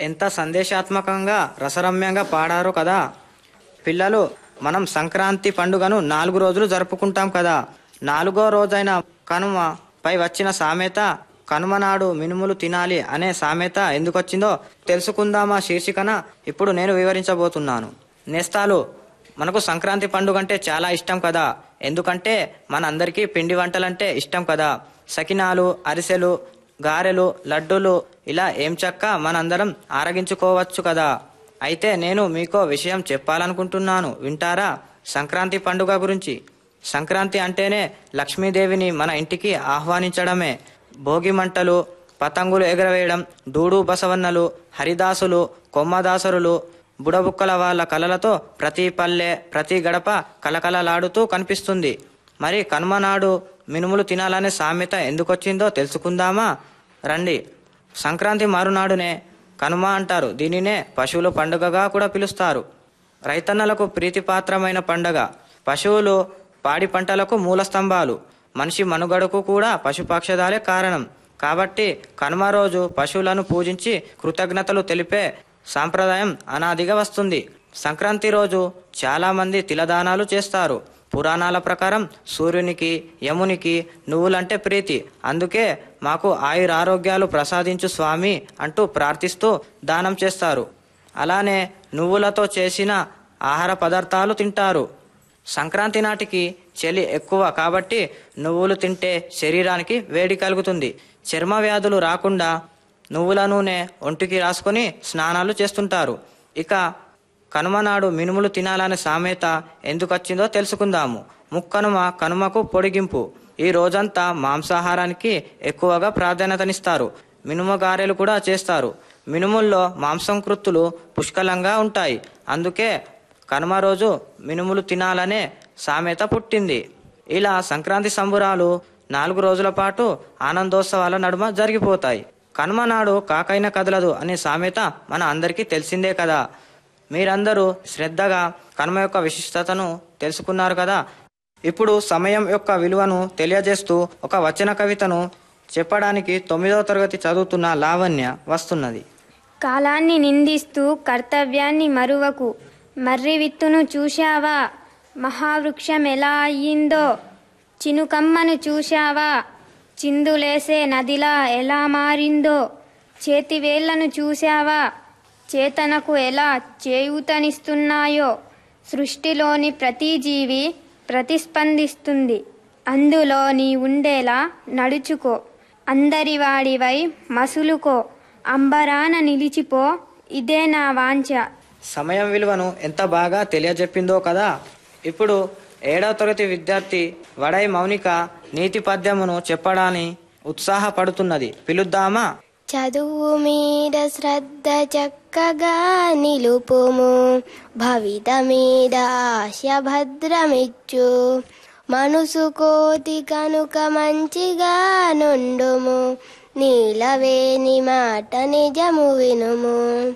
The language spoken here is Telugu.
ఎంత సందేశాత్మకంగా రసరమ్యంగా పాడారో కదా పిల్లలు మనం సంక్రాంతి పండుగను నాలుగు రోజులు జరుపుకుంటాం కదా నాలుగో రోజైన కనుమ పై వచ్చిన సామెత కనుమ నాడు మినుములు తినాలి అనే సామెత ఎందుకు వచ్చిందో తెలుసుకుందామా శీర్షికన ఇప్పుడు నేను వివరించబోతున్నాను నేస్తాలు మనకు సంక్రాంతి పండుగ అంటే చాలా ఇష్టం కదా ఎందుకంటే మనందరికీ పిండి వంటలంటే ఇష్టం కదా సకినాలు అరిసెలు గారెలు లడ్డూలు ఇలా ఏం చక్క మనందరం ఆరగించుకోవచ్చు కదా అయితే నేను మీకో విషయం చెప్పాలనుకుంటున్నాను వింటారా సంక్రాంతి పండుగ గురించి సంక్రాంతి అంటేనే లక్ష్మీదేవిని మన ఇంటికి ఆహ్వానించడమే భోగి మంటలు పతంగులు ఎగరవేయడం డూడు బసవన్నలు హరిదాసులు కొమ్మదాసరులు బుడబుక్కల వాళ్ళ కలలతో ప్రతి పల్లె ప్రతి గడప కలకలలాడుతూ కనిపిస్తుంది మరి కనుమ నాడు మినుములు తినాలనే సామెత ఎందుకొచ్చిందో తెలుసుకుందామా రండి సంక్రాంతి మరునాడునే కనుమ అంటారు దీనినే పశువుల పండుగగా కూడా పిలుస్తారు రైతన్నలకు ప్రీతిపాత్రమైన పండగ పశువులు పాడి పంటలకు మూల స్తంభాలు మనిషి మనుగడకు కూడా పశుపక్షదాలే కారణం కాబట్టి కనుమ రోజు పశువులను పూజించి కృతజ్ఞతలు తెలిపే సాంప్రదాయం అనాదిగా వస్తుంది సంక్రాంతి రోజు చాలా మంది తిలదానాలు చేస్తారు పురాణాల ప్రకారం సూర్యునికి యమునికి నువ్వులంటే ప్రీతి అందుకే మాకు ఆయురారోగ్యాలు ప్రసాదించు స్వామి అంటూ ప్రార్థిస్తూ దానం చేస్తారు అలానే నువ్వులతో చేసిన ఆహార పదార్థాలు తింటారు సంక్రాంతి నాటికి చలి ఎక్కువ కాబట్టి నువ్వులు తింటే శరీరానికి వేడి కలుగుతుంది చర్మ వ్యాధులు రాకుండా నువ్వుల నూనె ఒంటికి రాసుకొని స్నానాలు చేస్తుంటారు ఇక కనుమ నాడు మినుములు తినాలనే సామెత ఎందుకు వచ్చిందో తెలుసుకుందాము ముక్కనుమ కనుమకు పొడిగింపు ఈ రోజంతా మాంసాహారానికి ఎక్కువగా ప్రాధాన్యతనిస్తారు మినుము గారెలు కూడా చేస్తారు మినుముల్లో మాంసం కృత్తులు పుష్కలంగా ఉంటాయి అందుకే కనుమ రోజు మినుములు తినాలనే సామెత పుట్టింది ఇలా సంక్రాంతి సంబురాలు నాలుగు రోజుల పాటు ఆనందోత్సవాల నడుమ జరిగిపోతాయి కనుమ నాడు కాకైన కదలదు అనే సామెత మన అందరికీ తెలిసిందే కదా మీరందరూ శ్రద్ధగా కనుమ యొక్క విశిష్టతను తెలుసుకున్నారు కదా ఇప్పుడు సమయం యొక్క విలువను తెలియజేస్తూ ఒక వచన కవితను చెప్పడానికి తొమ్మిదవ తరగతి చదువుతున్న లావణ్య వస్తున్నది కాలాన్ని నిందిస్తూ కర్తవ్యాన్ని మరువకు మర్రి విత్తును చూశావా మహావృక్షం ఎలా అయ్యిందో చినుకమ్మను చూశావా చిందులేసే నదిలా ఎలా మారిందో చేతివేళ్లను చూశావా చేతనకు ఎలా చేయూతనిస్తున్నాయో సృష్టిలోని ప్రతి జీవి ప్రతిస్పందిస్తుంది అందులో నీ ఉండేలా నడుచుకో అందరివాడివై మసులుకో అంబరాన నిలిచిపో ఇదే నా వాంఛ సమయం విలువను ఎంత బాగా తెలియజెప్పిందో కదా ఇప్పుడు ఏడవ తరగతి విద్యార్థి వడై మౌనిక నీతి పద్యమును చెప్పడాని ఉత్సాహపడుతున్నది పిలుద్దామా చదువు మీద శ్రద్ధ చక్కగా నిలుపుము భవిత మీద ఆశ భద్రమిచ్చు మనసు కోతి కనుక మంచిగా నుండుము నీలవేని మాట నిజము వినుము